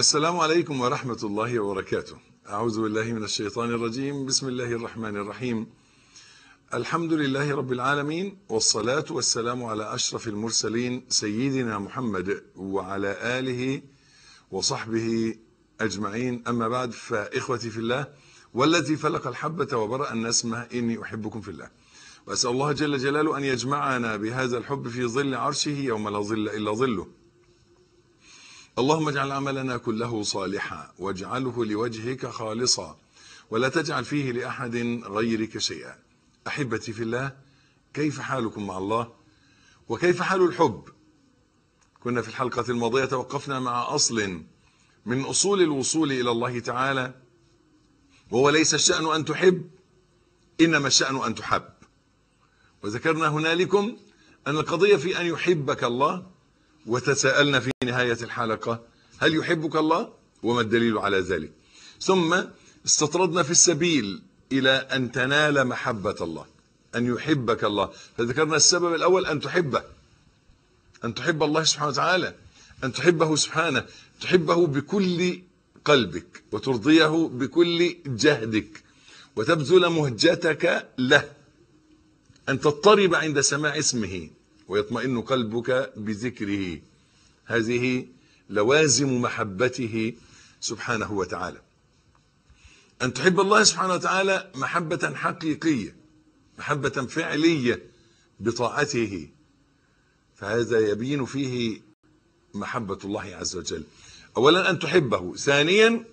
السلام عليكم ورحمة الله وبركاته أعوذ بالله من الشيطان الرجيم بسم الله الرحمن الرحيم الحمد لله رب العالمين والصلاة والسلام على أشرف المرسلين سيدنا محمد وعلى آله وصحبه أجمعين أما بعد فإخوتي في الله والذي فلق الحبة وبرأ النسمة إني أحبكم في الله وأسأل الله جل جلاله أن يجمعنا بهذا الحب في ظل عرشه يوم لا ظل إلا ظله اللهم اجعل عملنا كله صالحا واجعله لوجهك خالصا ولا تجعل فيه لأحد غيرك شيئا أحبتي في الله كيف حالكم مع الله وكيف حال الحب كنا في الحلقة الماضية توقفنا مع أصل من أصول الوصول إلى الله تعالى وهو ليس الشأن أن تحب إنما الشأن أن تحب وذكرنا هنالكم أن القضية في أن يحبك الله وتساءلنا في نهاية الحلقة هل يحبك الله وما الدليل على ذلك ثم استطردنا في السبيل إلى أن تنال محبة الله أن يحبك الله فذكرنا السبب الأول أن تحبه أن تحب الله سبحانه وتعالى أن تحبه سبحانه تحبه بكل قلبك وترضيه بكل جهدك وتبذل مهجتك له أن تضطرب عند سماع اسمه ويطمئن قلبك بذكره هذه لوازم محبته سبحانه وتعالى أن تحب الله سبحانه وتعالى محبة حقيقية محبة فعلية بطاعته فهذا يبين فيه محبة الله عز وجل أولا أن تحبه ثانيا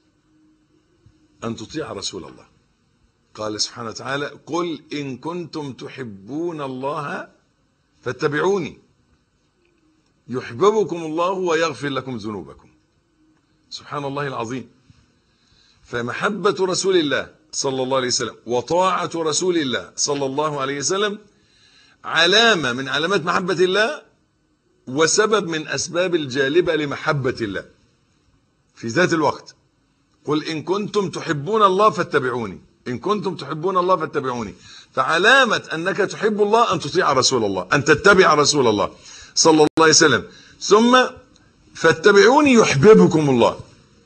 أن تطيع رسول الله قال سبحانه وتعالى قل إن كنتم تحبون الله فاتبعوني يحببكم الله ويغفر لكم ذنوبكم سبحان الله العظيم فمحبة رسول الله صلى الله عليه وسلم وطاعة رسول الله صلى الله عليه وسلم علامة من علامات محبة الله وسبب من أسباب الجالبة لمحبة الله في ذات الوقت قل إن كنتم تحبون الله فاتبعوني إن كنتم تحبون الله فاتبعوني فعلامة أنك تحب الله أن تطيع رسول الله أن تتبع رسول الله صلى الله عليه وسلم ثم فاتبعوني يحببكم الله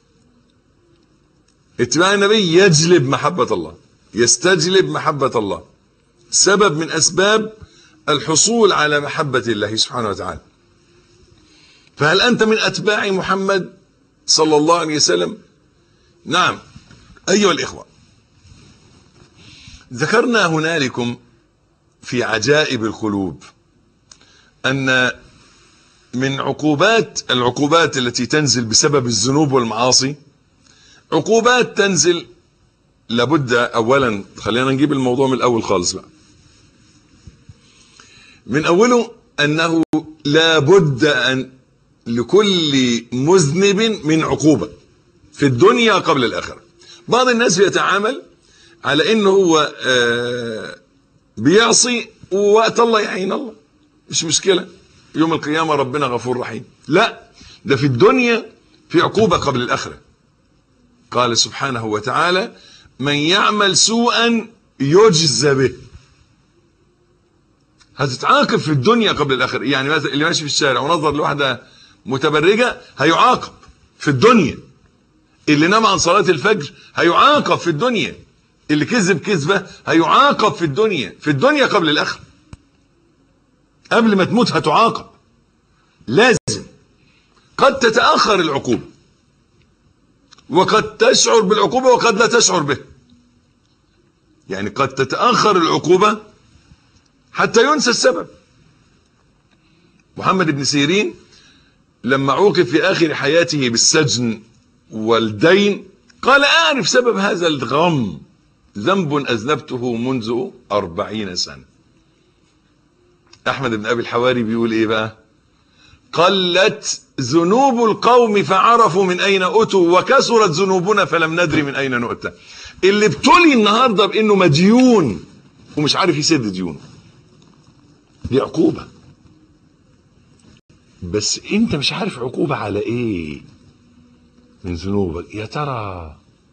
اتباع النبي يجلب محبة الله يستجلب محبة الله سبب من أسباب الحصول على محبة الله سبحانه وتعالى فهل أنت من أتباع محمد صلى الله عليه وسلم نعم أيها الإخوة ذكرنا هنالكم في عجائب القلوب أن من عقوبات العقوبات التي تنزل بسبب الذنوب والمعاصي عقوبات تنزل لابد أولا خلينا نجيب الموضوع من الأول خالص بقى من أوله أنه لابد أن لكل مذنب من عقوبة في الدنيا قبل الآخرة بعض الناس بيتعامل على انه هو بيعصي ووقت الله يعين الله مش مشكلة يوم القيامة ربنا غفور رحيم لا ده في الدنيا في عقوبة قبل الآخرة قال سبحانه وتعالى من يعمل سوءا يجزى به هتتعاقب في الدنيا قبل الآخرة يعني مثلا اللي ماشي في الشارع ونظر لواحدة متبرجة هيعاقب في الدنيا اللي نام عن صلاة الفجر هيعاقب في الدنيا اللي كذب كذبة هيعاقب في الدنيا في الدنيا قبل الآخرة قبل ما تموت هتعاقب لازم قد تتأخر العقوبة وقد تشعر بالعقوبة وقد لا تشعر به يعني قد تتأخر العقوبة حتى ينسى السبب محمد بن سيرين لما عوقب في آخر حياته بالسجن والدين قال أعرف سبب هذا الغم ذنب أذنبته منذ أربعين سنة أحمد بن أبي الحواري بيقول إيه بقى قلت ذنوب القوم فعرفوا من أين أتوا وكسرت ذنوبنا فلم ندري من أين نؤتى اللي ابتلي النهاردة بأنه مديون ومش عارف يسد ديونه دي عقوبة بس انت مش عارف عقوبة على ايه من ذنوبك يا ترى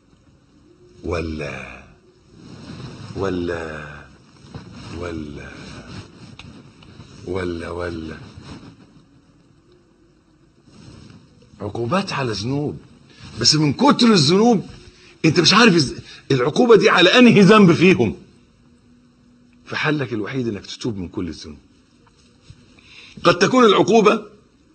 ولا ولا ولا ولا ولا عقوبات على ذنوب بس من كتر الذنوب انت مش عارف إز- العقوبة دي على انهي ذنب فيهم فحلك الوحيد انك تتوب من كل الذنوب قد تكون العقوبة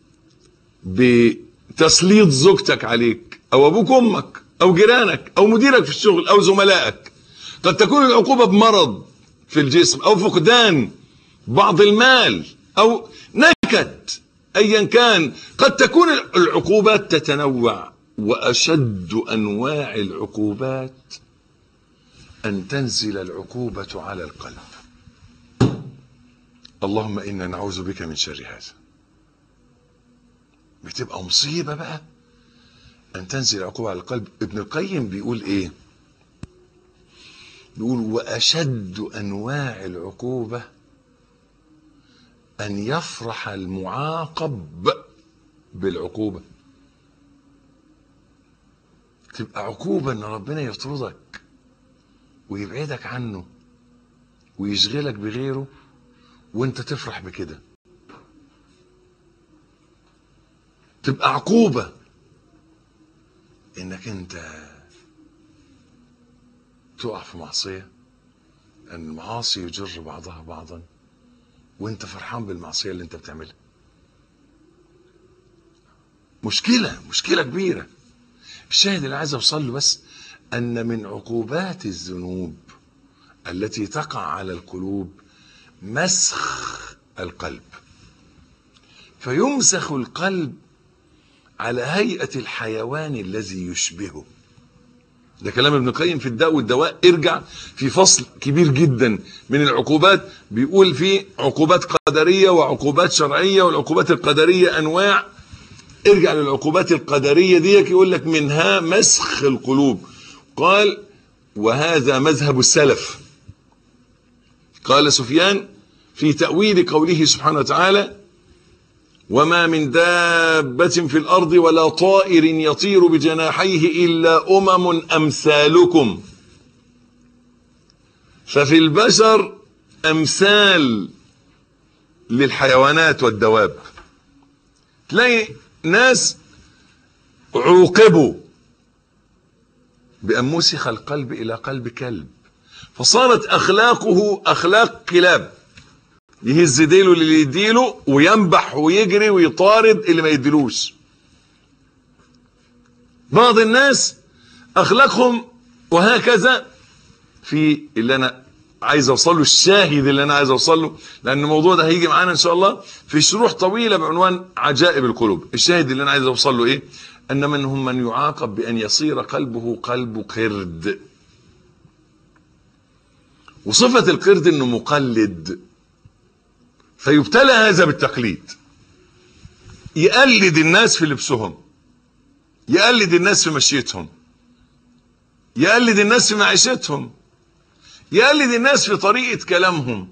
بتسليط زوجتك عليك او ابوك امك او جيرانك او مديرك في الشغل او زملائك قد تكون العقوبة بمرض في الجسم او فقدان بعض المال او نكت ايا كان قد تكون العقوبات تتنوع واشد انواع العقوبات ان تنزل العقوبة على القلب اللهم انا نعوذ بك من شر هذا بتبقى مصيبة بقى ان تنزل العقوبة على القلب ابن القيم بيقول ايه بيقول واشد انواع العقوبة ان يفرح المعاقب بالعقوبة تبقى عقوبة ان ربنا يطردك ويبعدك عنه ويشغلك بغيره وانت تفرح بكده تبقى عقوبة انك انت تقع في معصية ان المعاصي يجر بعضها بعضا وانت فرحان بالمعصية اللي انت بتعملها مشكلة مشكلة كبيرة الشاهد اللي عايز اوصل له بس ان من عقوبات الذنوب التي تقع على القلوب مسخ القلب فيمسخ القلب على هيئة الحيوان الذي يشبهه ده كلام ابن القيم في الداء والدواء ارجع في فصل كبير جدا من العقوبات بيقول فيه عقوبات قدرية وعقوبات شرعية والعقوبات القدرية انواع ارجع للعقوبات القدرية ديك يقول لك منها مسخ القلوب قال وهذا مذهب السلف قال سفيان في تأويل قوله سبحانه وتعالى وما من دابة في الأرض ولا طائر يطير بجناحيه إلا أمم أمثالكم ففي البشر أمثال للحيوانات والدواب تلاقي ناس عوقبوا بأن مسخ القلب إلى قلب كلب فصارت أخلاقه أخلاق كلاب يهز ديله اللي يديله وينبح ويجري ويطارد اللي ما يديلوش بعض الناس اخلاقهم وهكذا في اللي انا عايز اوصل له الشاهد اللي انا عايز اوصل له لان الموضوع ده هيجي معانا ان شاء الله في شروح طويله بعنوان عجائب القلوب الشاهد اللي انا عايز اوصل له ايه ان منهم من يعاقب بان يصير قلبه قلب قرد وصفه القرد انه مقلد فيبتلى هذا بالتقليد يقلد الناس في لبسهم يقلد الناس في مشيتهم يقلد الناس في معيشتهم يقلد الناس في طريقة كلامهم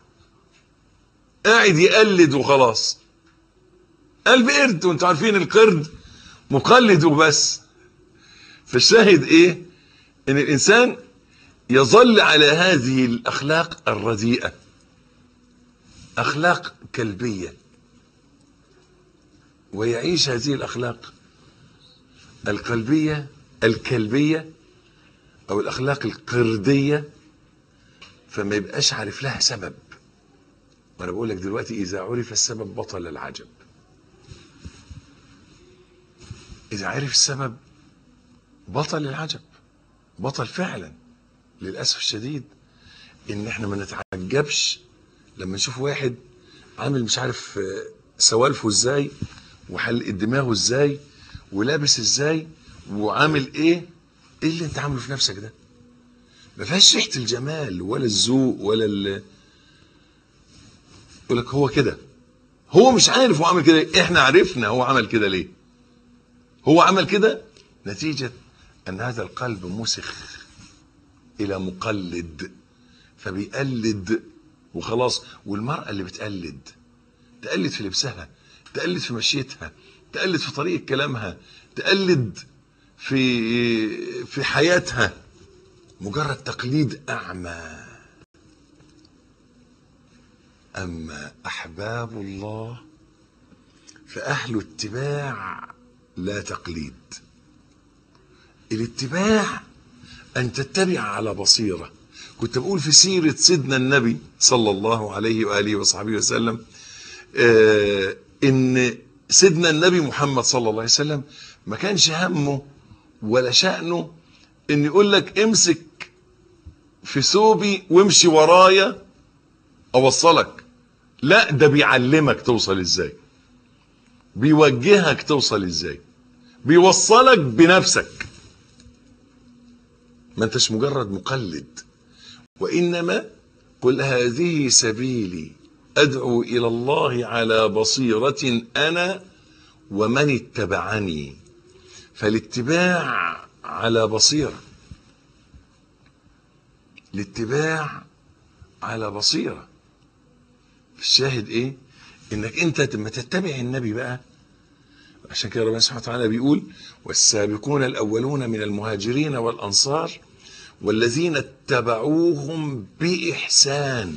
قاعد يقلد وخلاص قلب قرد وانتوا عارفين القرد مقلد وبس فالشاهد ايه ان الانسان يظل على هذه الاخلاق الرديئه اخلاق كلبيه ويعيش هذه الاخلاق القلبيه الكلبيه او الاخلاق القرديه فما يبقاش عارف لها سبب وانا بقول لك دلوقتي اذا عرف السبب بطل العجب اذا عرف السبب بطل العجب بطل فعلا للاسف الشديد ان احنا ما نتعجبش لما نشوف واحد عامل مش عارف آه، سوالفه ازاي وحلق دماغه ازاي ولابس ازاي وعامل ايه ايه اللي انت عامله في نفسك ده ما فيهاش ريحه الجمال ولا الذوق ولا ال يقول لك هو كده هو مش عارف هو عمل كده ليه. احنا عرفنا هو عمل كده ليه هو عمل كده نتيجه ان هذا القلب مسخ الى مقلد فبيقلد وخلاص والمرأة اللي بتقلد تقلد في لبسها تقلد في مشيتها تقلد في طريقة كلامها تقلد في في حياتها مجرد تقليد أعمى أما أحباب الله فأهل اتباع لا تقليد الاتباع أن تتبع على بصيرة كنت بقول في سيرة سيدنا النبي صلى الله عليه وآله وصحبه وسلم آه إن سيدنا النبي محمد صلى الله عليه وسلم ما كانش همه ولا شأنه إن يقول لك امسك في ثوبي وامشي ورايا أوصلك لا ده بيعلمك توصل ازاي بيوجهك توصل ازاي بيوصلك بنفسك ما انتش مجرد مقلد وانما قل هذه سبيلي ادعو الى الله على بصيره انا ومن اتبعني فالاتباع على بصيره الاتباع على بصيره الشاهد ايه انك انت لما تتبع النبي بقى عشان كده ربنا سبحانه وتعالى بيقول والسابقون الاولون من المهاجرين والانصار والذين اتبعوهم باحسان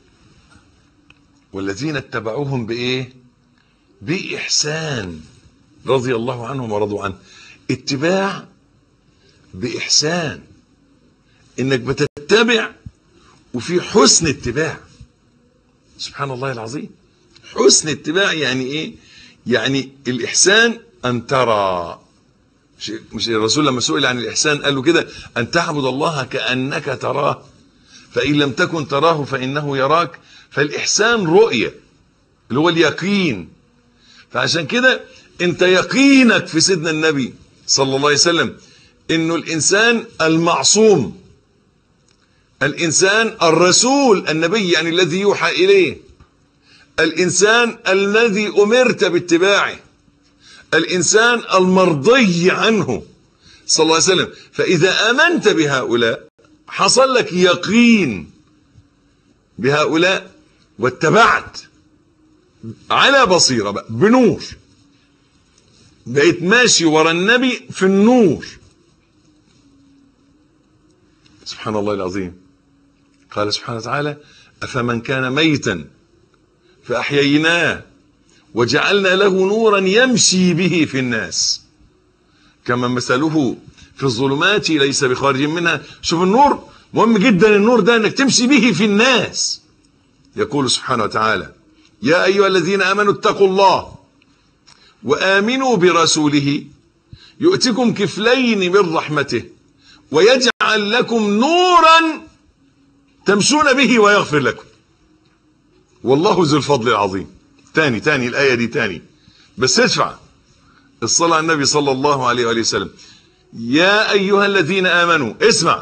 والذين اتبعوهم بايه باحسان رضي الله عنهم ورضوا عنه اتباع باحسان انك بتتبع وفي حسن اتباع سبحان الله العظيم حسن اتباع يعني ايه يعني الاحسان ان ترى مش, مش الرسول لما سئل عن الاحسان قال له كده ان تعبد الله كانك تراه فان لم تكن تراه فانه يراك فالاحسان رؤيه اللي هو اليقين فعشان كده انت يقينك في سيدنا النبي صلى الله عليه وسلم انه الانسان المعصوم الانسان الرسول النبي يعني الذي يوحى اليه الانسان الذي امرت باتباعه الانسان المرضي عنه صلى الله عليه وسلم فاذا امنت بهؤلاء حصل لك يقين بهؤلاء واتبعت على بصيره بقى بنور بقيت ماشي ورا النبي في النور سبحان الله العظيم قال سبحانه وتعالى أفمن كان ميتا فأحييناه وجعلنا له نورا يمشي به في الناس كما مثله في الظلمات ليس بخارج منها شوف النور مهم جدا النور ده انك تمشي به في الناس يقول سبحانه وتعالى يا ايها الذين امنوا اتقوا الله وامنوا برسوله يؤتكم كفلين من رحمته ويجعل لكم نورا تمشون به ويغفر لكم والله ذو الفضل العظيم تاني تاني الآية دي تاني بس ادفع الصلاة على النبي صلى الله عليه وآله وسلم يا أيها الذين آمنوا اسمع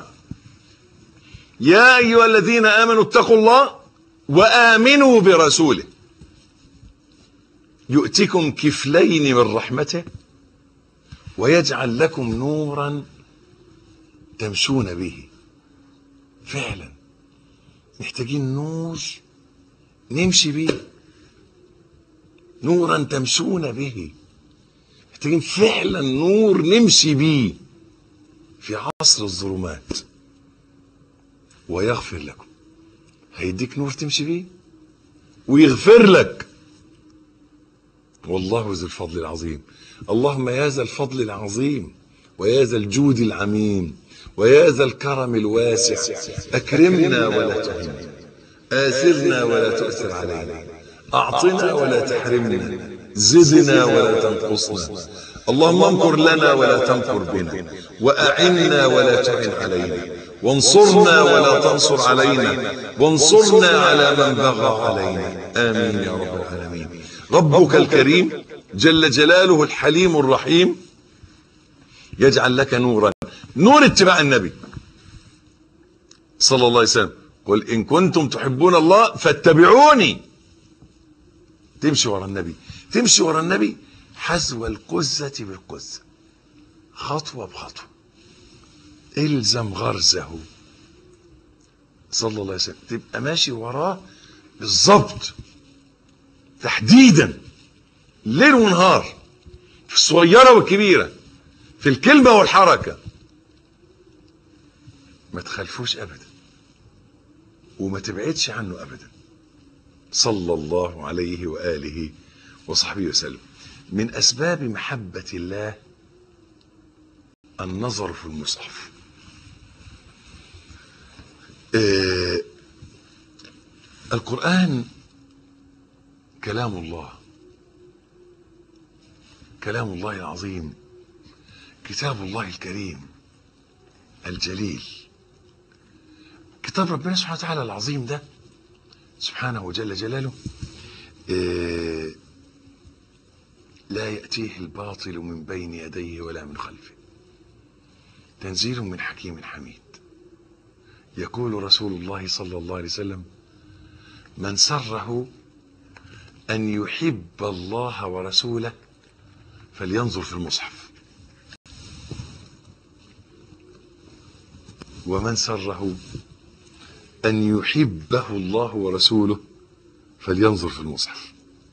يا أيها الذين آمنوا اتقوا الله وآمنوا برسوله يؤتكم كفلين من رحمته ويجعل لكم نورا تمشون به فعلا محتاجين نور نمشي به نورا تمشون به محتاجين فعلا نور نمشي به في عصر الظلمات ويغفر لكم هيديك نور تمشي به ويغفر لك والله ذو الفضل العظيم اللهم يا ذا الفضل العظيم ويا ذا الجود العميم ويا ذا الكرم الواسع أكرمنا ولا تهنا آثرنا ولا تؤثر علينا أعطنا ولا تحرمنا زدنا ولا تنقصنا اللهم امكر لنا ولا تمكر بنا وأعنا ولا تعن علينا وانصرنا ولا تنصر علينا وانصرنا على من بغى علينا آمين يا رب العالمين ربك الكريم جل جلاله الحليم الرحيم يجعل لك نورا نور اتباع النبي صلى الله عليه وسلم قل إن كنتم تحبون الله فاتبعوني تمشي ورا النبي تمشي ورا النبي حذو القزة بالقزة خطوة بخطوة الزم غرزه صلى الله عليه وسلم تبقى ماشي وراه بالظبط تحديدا ليل ونهار في الصغيرة والكبيرة في الكلمة والحركة ما تخالفوش أبدا وما تبعدش عنه أبدا صلى الله عليه وآله وصحبه وسلم من أسباب محبة الله النظر في المصحف آه القرآن كلام الله كلام الله العظيم كتاب الله الكريم الجليل كتاب ربنا سبحانه وتعالى العظيم ده سبحانه وجل جلاله آه لا يأتيه الباطل من بين يديه ولا من خلفه تنزيل من حكيم حميد يقول رسول الله صلى الله عليه وسلم من سره أن يحب الله ورسوله فلينظر في المصحف ومن سره أن يحبه الله ورسوله فلينظر في المصحف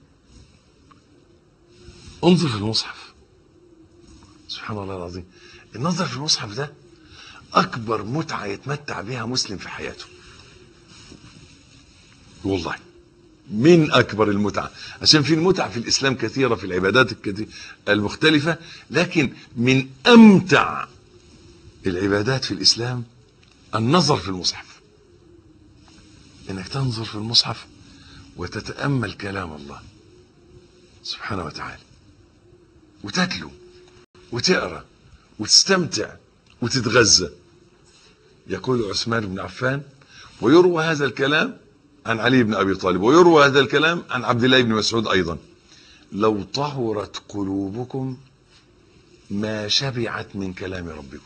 انظر في المصحف سبحان الله العظيم النظر في المصحف ده أكبر متعة يتمتع بها مسلم في حياته والله من أكبر المتعة عشان في المتعة في الإسلام كثيرة في العبادات الكثيرة المختلفة لكن من أمتع العبادات في الإسلام النظر في المصحف انك تنظر في المصحف وتتامل كلام الله سبحانه وتعالى وتتلو وتقرا وتستمتع وتتغذى يقول عثمان بن عفان ويروى هذا الكلام عن علي بن ابي طالب ويروى هذا الكلام عن عبد الله بن مسعود ايضا لو طهرت قلوبكم ما شبعت من كلام ربكم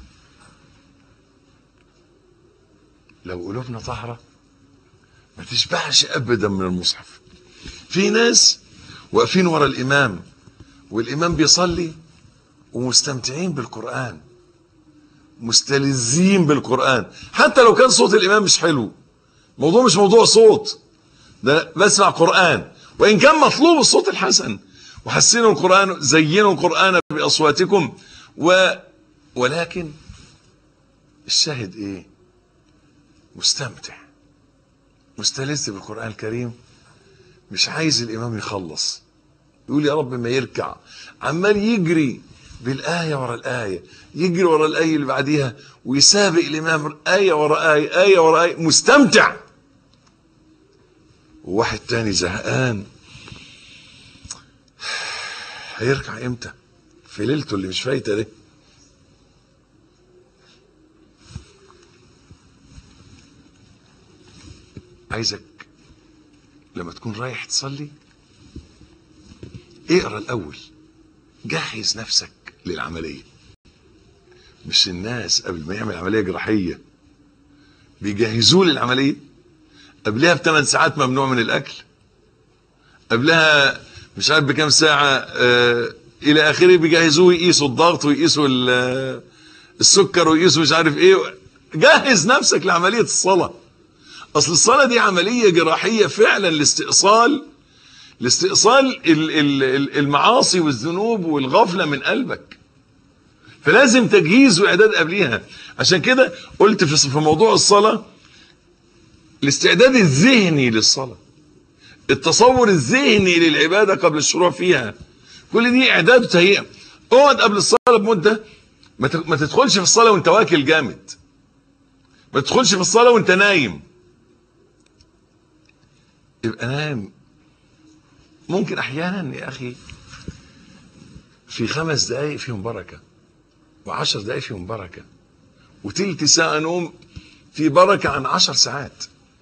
لو قلوبنا طهره ما تشبعش ابدا من المصحف في ناس واقفين ورا الامام والامام بيصلي ومستمتعين بالقران مستلذين بالقران حتى لو كان صوت الامام مش حلو موضوع مش موضوع صوت ده بسمع قران وان كان مطلوب الصوت الحسن وحسنوا القران زينوا القران باصواتكم و ولكن الشاهد ايه مستمتع مستلذ بالقرآن الكريم مش عايز الإمام يخلص يقول يا رب ما يركع عمال يجري بالآية ورا الآية يجري ورا الآية اللي بعديها ويسابق الإمام آية ورا آية آية ورا آية مستمتع وواحد تاني زهقان هيركع امتى في ليلته اللي مش فايته دي عايزك لما تكون رايح تصلي اقرا الاول جهز نفسك للعمليه مش الناس قبل ما يعمل عمليه جراحيه بيجهزوه للعمليه قبلها بثمان ساعات ممنوع من الاكل قبلها مش عارف بكام ساعه آه الى اخره بيجهزوه يقيسوا الضغط ويقيسوا السكر ويقيسوا مش عارف ايه جهز نفسك لعمليه الصلاه اصل الصلاه دي عمليه جراحيه فعلا لاستئصال لاستئصال المعاصي والذنوب والغفله من قلبك فلازم تجهيز واعداد قبليها عشان كده قلت في موضوع الصلاه الاستعداد الذهني للصلاه التصور الذهني للعباده قبل الشروع فيها كل دي اعداد وتهيئه اقعد قبل الصلاه بمده ما تدخلش في الصلاه وانت واكل جامد ما تدخلش في الصلاه وانت نايم يبقى نايم ممكن احيانا يا اخي في خمس دقايق فيهم بركه وعشر دقايق فيهم بركه وتلت ساعه نوم في بركه عن عشر ساعات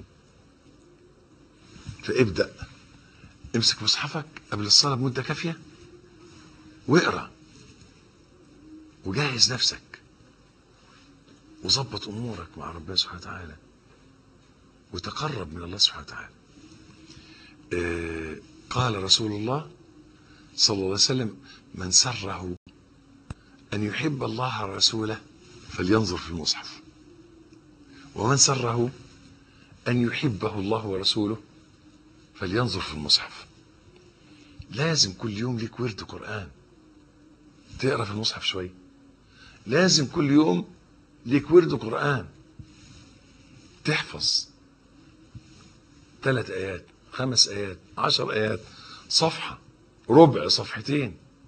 فابدا امسك مصحفك قبل الصلاه بمده كافيه واقرا وجهز نفسك وظبط امورك مع ربنا سبحانه وتعالى وتقرب من الله سبحانه وتعالى آه قال رسول الله صلى الله عليه وسلم من سره أن يحب الله ورسوله فلينظر في المصحف ومن سره أن يحبه الله ورسوله فلينظر في المصحف لازم كل يوم ليك ورد قرآن تقرأ في المصحف شوية لازم كل يوم ليك ورد قرآن تحفظ ثلاث آيات خمس آيات عشر آيات صفحة ربع صفحتين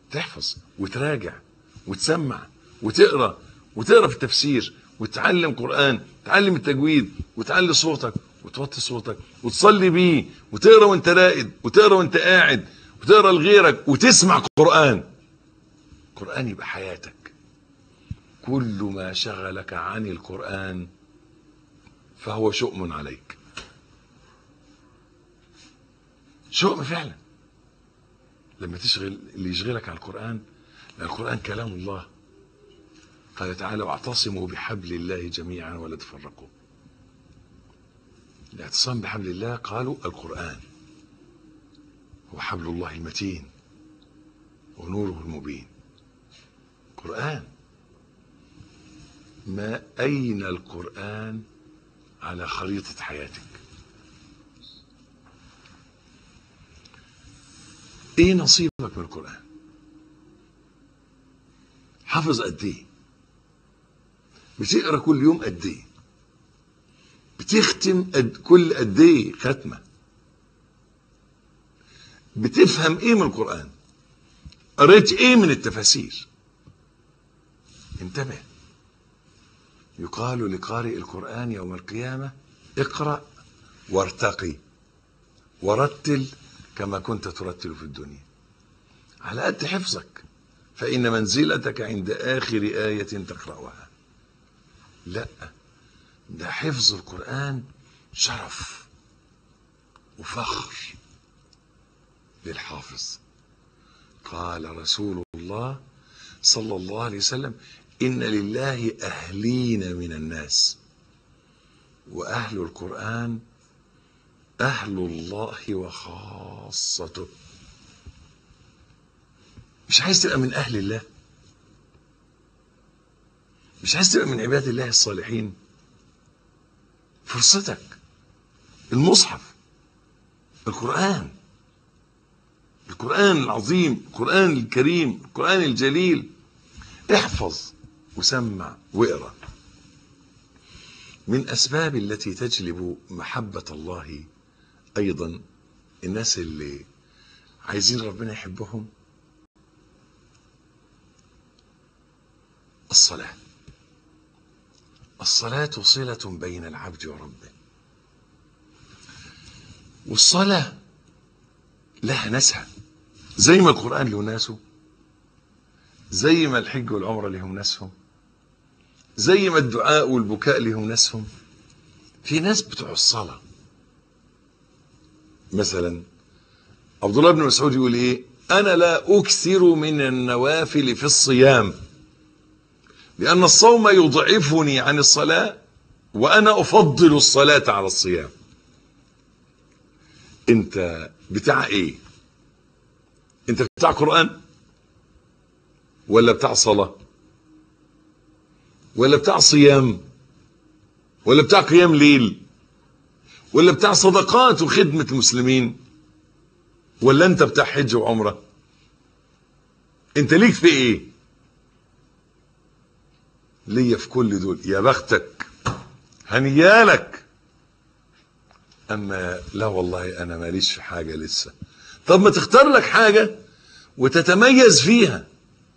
تحفظ وتراجع وتسمع وتقرا وتقرا في التفسير وتتعلم قران تعلم التجويد وتعلي صوتك وتوطي صوتك وتصلي بيه وتقرا وانت راقد وتقرا وانت قاعد وتقرا لغيرك وتسمع قران قران يبقى حياتك كل ما شغلك عن القران فهو شؤم عليك شؤم فعلا لما تشغل اللي يشغلك على القرآن لأن القرآن كلام الله قال تعالى واعتصموا بحبل الله جميعا ولا تفرقوا الاعتصام بحبل الله قالوا القرآن هو حبل الله المتين ونوره المبين قرآن ما أين القرآن على خريطة حياتك ايه نصيبك من القرآن حافظ قد ايه بتقرا كل يوم قد ايه بتختم قد كل قد ايه ختمه بتفهم ايه من القرآن قريت ايه من التفاسير انتبه يقال لقارئ القرآن يوم القيامة اقرأ وارتقي ورتل كما كنت ترتل في الدنيا على قد حفظك فإن منزلتك عند آخر آية تقرأها لا ده حفظ القرآن شرف وفخر للحافظ قال رسول الله صلى الله عليه وسلم إن لله أهلين من الناس وأهل القرآن أهل الله وخاصته مش عايز تبقى من أهل الله مش عايز تبقى من عباد الله الصالحين فرصتك المصحف القرآن القرآن العظيم القرآن الكريم القرآن الجليل احفظ وسمع واقرأ من أسباب التي تجلب محبة الله أيضا الناس اللي عايزين ربنا يحبهم الصلاة الصلاة صلة بين العبد وربه والصلاة لها ناسها زي ما القرآن له ناسه زي ما الحج والعمرة لهم ناسهم زي ما الدعاء والبكاء لهم ناسهم في ناس بتوع الصلاة مثلا عبد الله بن مسعود يقول ايه انا لا اكثر من النوافل في الصيام لان الصوم يضعفني عن الصلاة وانا افضل الصلاة على الصيام انت بتاع ايه انت بتاع قرآن ولا بتاع صلاة ولا بتاع صيام ولا بتاع قيام ليل ولا بتاع صدقات وخدمة المسلمين ولا انت بتاع حج وعمرة انت ليك في ايه ليا في كل دول يا بختك هنيالك اما لا والله انا ماليش في حاجة لسه طب ما تختار لك حاجة وتتميز فيها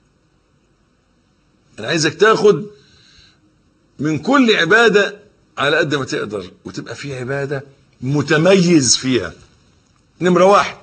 انا عايزك تاخد من كل عبادة على قد ما تقدر وتبقى في عبادة متميز فيها نمرة واحد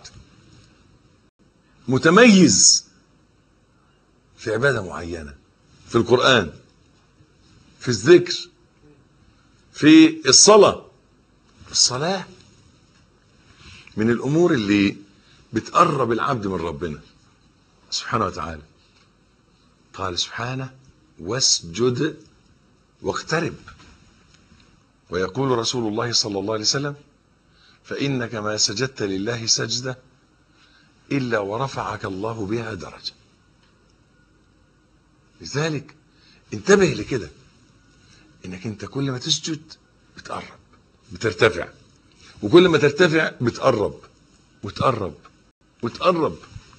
متميز في عبادة معينة في القرآن في الذكر في الصلاة الصلاة من الأمور اللي بتقرب العبد من ربنا سبحانه وتعالى قال سبحانه واسجد واقترب ويقول رسول الله صلى الله عليه وسلم فإنك ما سجدت لله سجدة إلا ورفعك الله بها درجة لذلك انتبه لكده انك انت كل ما تسجد بتقرب بترتفع وكل ما ترتفع بتقرب وتقرب وتقرب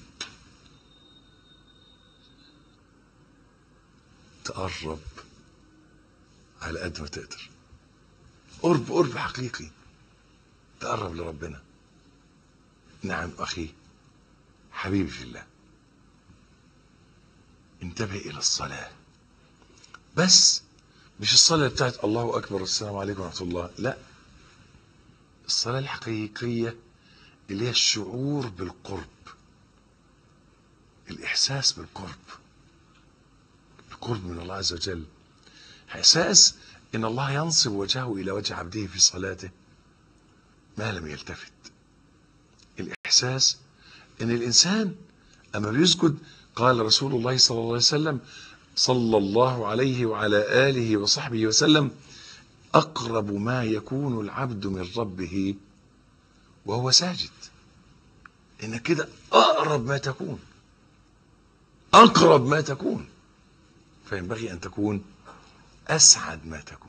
تقرب على قد ما تقدر قرب قرب حقيقي تقرب لربنا نعم أخي حبيبي في الله انتبه إلى الصلاة بس مش الصلاة بتاعت الله أكبر السلام عليكم ورحمة الله لا الصلاة الحقيقية اللي هي الشعور بالقرب الإحساس بالقرب القرب من الله عز وجل إحساس إن الله ينصب وجهه إلى وجه عبده في صلاته ما لم يلتفت الإحساس إن الإنسان أما بيسجد قال رسول الله صلى الله عليه وسلم صلى الله عليه وعلى آله وصحبه وسلم أقرب ما يكون العبد من ربه وهو ساجد إن كده أقرب ما تكون أقرب ما تكون فينبغي أن تكون أسعد ما تكون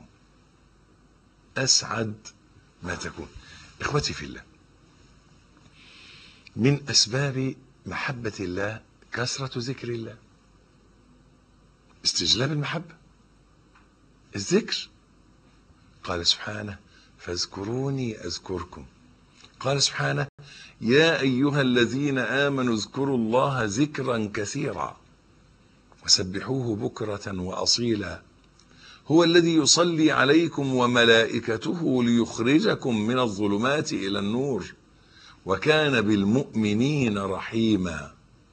أسعد ما تكون إخوتي في الله من أسباب محبة الله كثرة ذكر الله استجلاب المحبة الذكر قال سبحانه فاذكروني أذكركم قال سبحانه يا أيها الذين آمنوا اذكروا الله ذكرا كثيرا وسبحوه بكرة وأصيلا هو الذي يصلي عليكم وملائكته ليخرجكم من الظلمات إلى النور وكان بالمؤمنين رحيما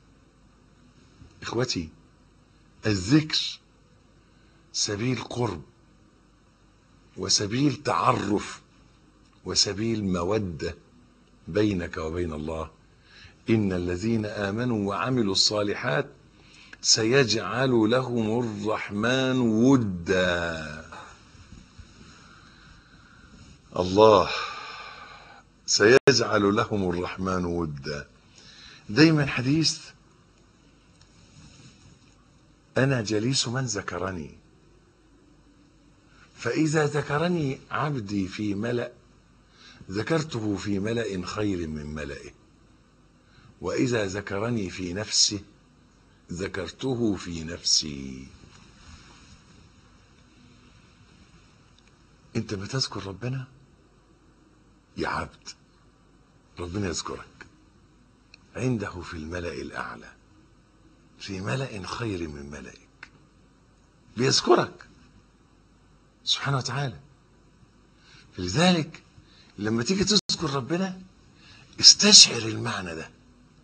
إخوتي الذكر سبيل قرب وسبيل تعرف وسبيل موده بينك وبين الله ان الذين امنوا وعملوا الصالحات سيجعل لهم الرحمن ودا الله سيجعل لهم الرحمن ودا دايما حديث انا جليس من ذكرني فاذا ذكرني عبدي في ملأ ذكرته في ملأ خير من ملئه وإذا ذكرني في نفسه ذكرته في نفسي انت بتذكر ربنا يا عبد ربنا يذكرك عنده في الملأ الأعلى في ملأ خير من ملئك بيذكرك سبحانه وتعالى لذلك لما تيجي تذكر ربنا استشعر المعنى ده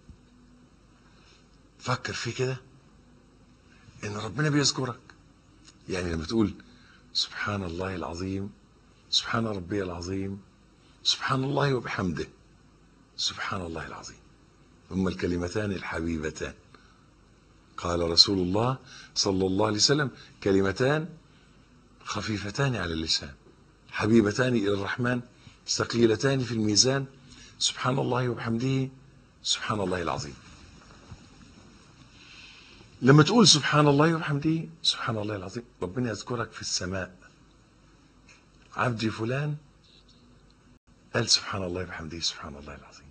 فكر فيه كده ان ربنا بيذكرك يعني لما تقول سبحان الله العظيم سبحان ربي العظيم سبحان الله وبحمده سبحان الله العظيم هما الكلمتان الحبيبتان قال رسول الله صلى الله عليه وسلم كلمتان خفيفتان على اللسان حبيبتان الى الرحمن ثقيلتان في الميزان سبحان الله وبحمده سبحان الله العظيم لما تقول سبحان الله وبحمده سبحان الله العظيم ربنا يذكرك في السماء عبدي فلان قال سبحان الله وبحمده سبحان الله العظيم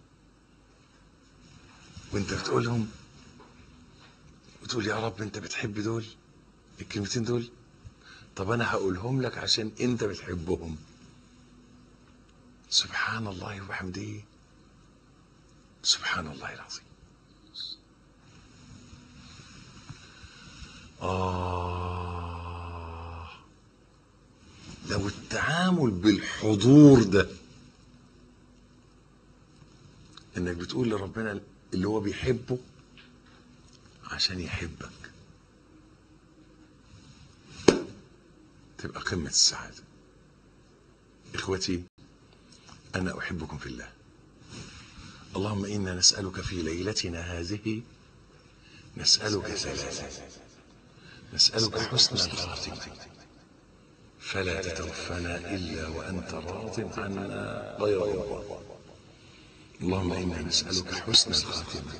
وانت بتقولهم وتقول يا رب انت بتحب دول الكلمتين دول طب انا هقولهم لك عشان انت بتحبهم سبحان الله وبحمده سبحان الله العظيم آه لو التعامل بالحضور ده انك بتقول لربنا اللي هو بيحبه عشان يحبك تبقى قمة السعادة إخوتي أنا أحبكم في الله اللهم إنا نسألك في ليلتنا هذه نسألك ثلاثة نسألك حسن الخاتمة فلا تتوفنا إلا وأنت راض عنا غير غضبان اللهم إنا نسألك حسن الخاتمة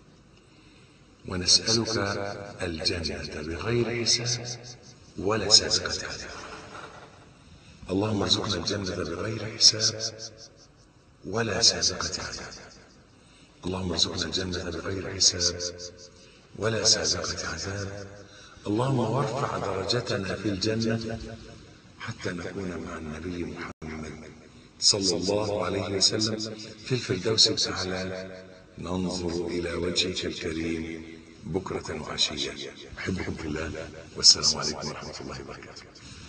ونسألك الجنة بغير حساب ولا سابقة عذاب اللهم ارزقنا الجنة بغير حساب ولا سابقة عذاب اللهم ارزقنا الجنة بغير حساب ولا سابقة عذاب اللهم وارفع درجتنا في الجنة حتى نكون مع النبي محمد صلى الله عليه وسلم في الفردوس الأعلى ننظر إلى وجهك الكريم بكرة وعشية أحبكم في الله والسلام عليكم ورحمة الله وبركاته